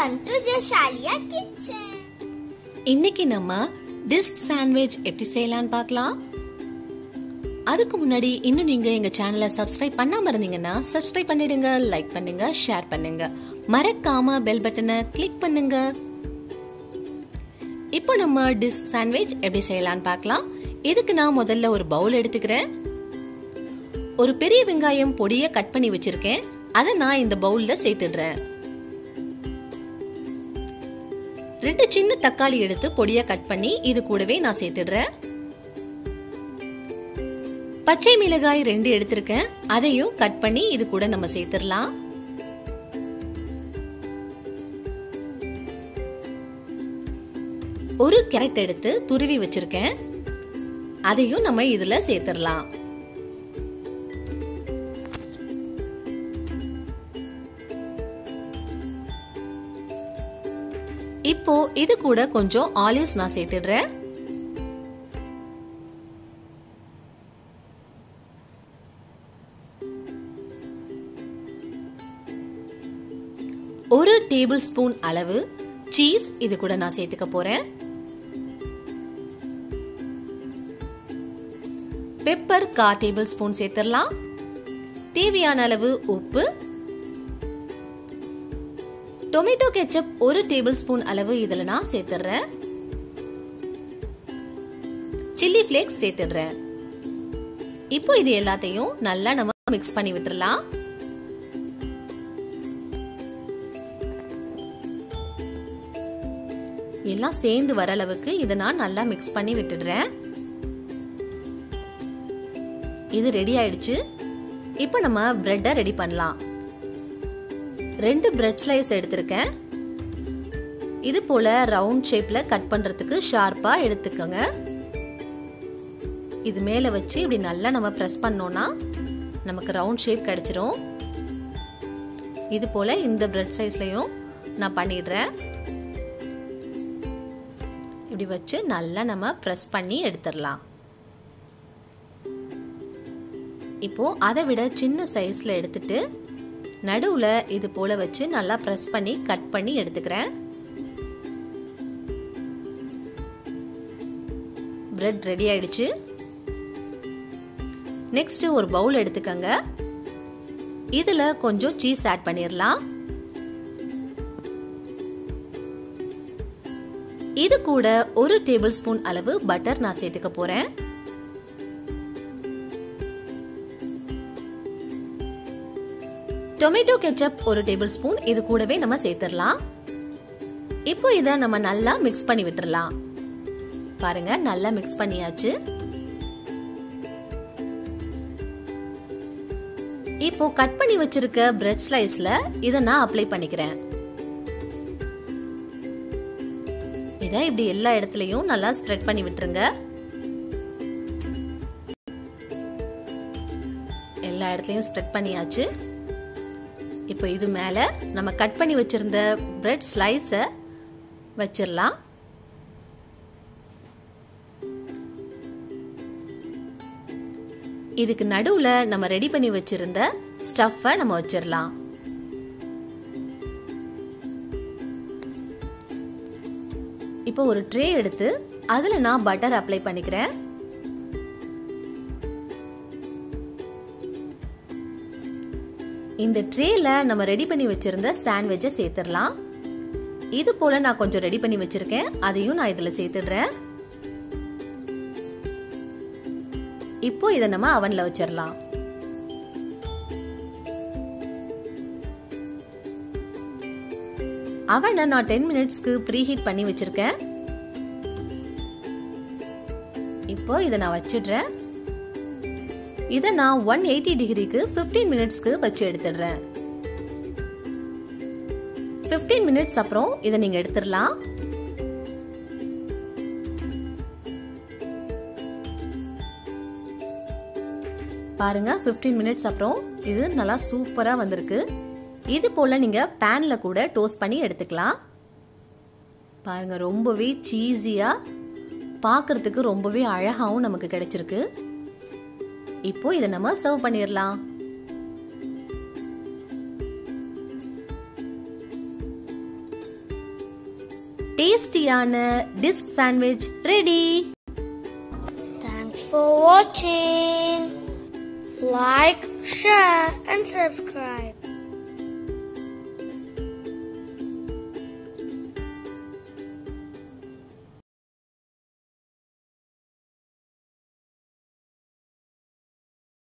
Welcome to Jashalia Kitchen. இன்னைக்கு நம்ம disk sandwich எப்படி செய்யலாம்னு பார்க்கலாம் அதுக்கு முன்னாடி இன்னும் நீங்க எங்க சேனலை சப்ஸ்கிரைப் பண்ணாம இருந்தீங்கன்னா சப்ஸ்கிரைப் பண்ணிடுங்க லைக் பண்ணுங்க ஷேர் பண்ணுங்க மறக்காம பெல் பட்டனை கிளிக் பண்ணுங்க இப்போ நம்ம டிஸ்க் சாண்ட்விச் எப்படி செய்யலாம்னு பார்க்கலாம் இதுக்கு நான் முதல்ல ஒரு பவுல் எடுத்துக்கிறேன் ஒரு பெரிய வெங்காயம் பொடியை கட் பண்ணி வச்சிருக்கேன் அதை நான் இந்த பவுல்ல சேர்த்துடுறேன் ரெண்டு சின்ன தக்காளி எடுத்து பொடியா கட் பண்ணி இது கூடவே நான் சேர்த்துடுறேன் பச்சை மிளகாய் ரெண்டு எடுத்திருக்கேன் அதையும் கட் பண்ணி இது கூட நம்ம சேர்த்துடலாம் ஒரு கேரட் எடுத்து துருவி வச்சிருக்கேன் அதையும் நம்ம இதுல சேர்த்துடலாம் இப்போ இது கூட கொஞ்சம் ஆலிவ்ஸ் நான் சேர்த்துடுறேன் ஒரு டேபிள் ஸ்பூன் அளவு சீஸ் இது கூட நான் சேர்த்துக்க போறேன் பெப்பர் கா டேபிள் ஸ்பூன் சேர்த்துடலாம் தேவையான அளவு உப்பு டொமேட்டோ கெச்சப் ஒரு டேபிள் ஸ்பூன் அளவு இதில் நான் சேர்த்துடுறேன் சில்லி ஃபிளேக்ஸ் சேர்த்துடுறேன் இப்போ இது எல்லாத்தையும் நல்லா நம்ம மிக்ஸ் பண்ணி விட்டுறலாம் எல்லாம் சேர்ந்து வர அளவுக்கு இதை நான் நல்லா மிக்ஸ் பண்ணி விட்டுடுறேன் இது ரெடி ஆயிடுச்சு இப்போ நம்ம பிரெட்டை ரெடி பண்ணலாம் ரெண்டு பிரெட் ஸ்லைஸ் எடுத்திருக்கேன் இது போல ரவுண்ட் ஷேப்ல கட் பண்றதுக்கு ஷார்ப்பா எடுத்துக்கோங்க இது மேல வச்சு இப்படி நல்லா நம்ம ப்ரெஸ் பண்ணோம்னா நமக்கு ரவுண்ட் ஷேப் கிடைச்சிரும் இது போல இந்த பிரெட் சைஸ்லயும் நான் பண்ணிடுறேன் இப்படி வச்சு நல்லா நம்ம ப்ரெஸ் பண்ணி எடுத்துடலாம் இப்போ அதை விட சின்ன சைஸ்ல எடுத்துட்டு நடுவில் இது போல வச்சு நல்லா ப்ரெஸ் பண்ணி கட் பண்ணி எடுத்துக்கிறேன் பிரெட் ரெடி ஆயிடுச்சு நெக்ஸ்ட் ஒரு பவுல் எடுத்துக்கங்க இதுல கொஞ்சம் சீஸ் ஆட் பண்ணிடலாம் இது கூட ஒரு டேபிள் ஸ்பூன் அளவு பட்டர் நான் சேர்த்துக்க போறேன் டொமேட்டோ கெச்சப் ஒரு டேபிள் ஸ்பூன் இது கூடவே நம்ம சேர்த்துடலாம் இப்போ இதை நம்ம நல்லா மிக்ஸ் பண்ணி விட்டுறலாம் பாருங்க நல்லா மிக்ஸ் பண்ணியாச்சு இப்போ கட் பண்ணி வச்சிருக்க பிரெட் ஸ்லைஸ்ல இதை நான் அப்ளை பண்ணிக்கிறேன் இதை இப்படி எல்லா இடத்துலயும் நல்லா ஸ்ப்ரெட் பண்ணி விட்டுருங்க எல்லா இடத்துலயும் ஸ்ப்ரெட் பண்ணியாச்சு இப்போ இது மேலே நம்ம கட் பண்ணி வச்சிருந்த பிரெட் ஸ்லைஸை வச்சிடலாம் இதுக்கு நடுவில் நம்ம ரெடி பண்ணி வச்சிருந்த ஸ்டஃப்பை நம்ம வச்சிடலாம் இப்போ ஒரு ட்ரே எடுத்து அதில் நான் பட்டர் அப்ளை பண்ணிக்கிறேன் இந்த ட்ரேல நம்ம ரெடி பண்ணி வச்சிருந்த சாண்ட்விச்சை சேர்த்துடலாம் இது போல நான் கொஞ்சம் ரெடி பண்ணி வச்சிருக்கேன் அதையும் நான் இதுல சேர்த்துடுறேன் இப்போ இதை நம்ம அவன்ல வச்சிடலாம் அவனை நான் டென் மினிட்ஸ்க்கு ப்ரீ ஹீட் பண்ணி வச்சிருக்கேன் இப்போ இதை நான் வச்சிடுறேன் இதை நான் ஒன் எயிட்டி டிகிரிக்கு ஃபிஃப்டீன் மினிட்ஸ்க்கு வச்சு எடுத்துடுறேன் ஃபிஃப்டீன் மினிட்ஸ் அப்புறம் இதை நீங்கள் எடுத்துடலாம் பாருங்க ஃபிஃப்டீன் மினிட்ஸ் அப்புறம் இது நல்லா சூப்பராக வந்திருக்கு இது போல் நீங்கள் பேனில் கூட டோஸ்ட் பண்ணி எடுத்துக்கலாம் பாருங்க ரொம்பவே சீஸியாக பார்க்கறதுக்கு ரொம்பவே அழகாகவும் நமக்கு கிடைச்சிருக்கு இப்போ இதை நம்ம சர்வ் பண்ணிடலாம் டேஸ்டியான டிஸ்க் sandwich ready Thanks for watching. Like, share, and subscribe.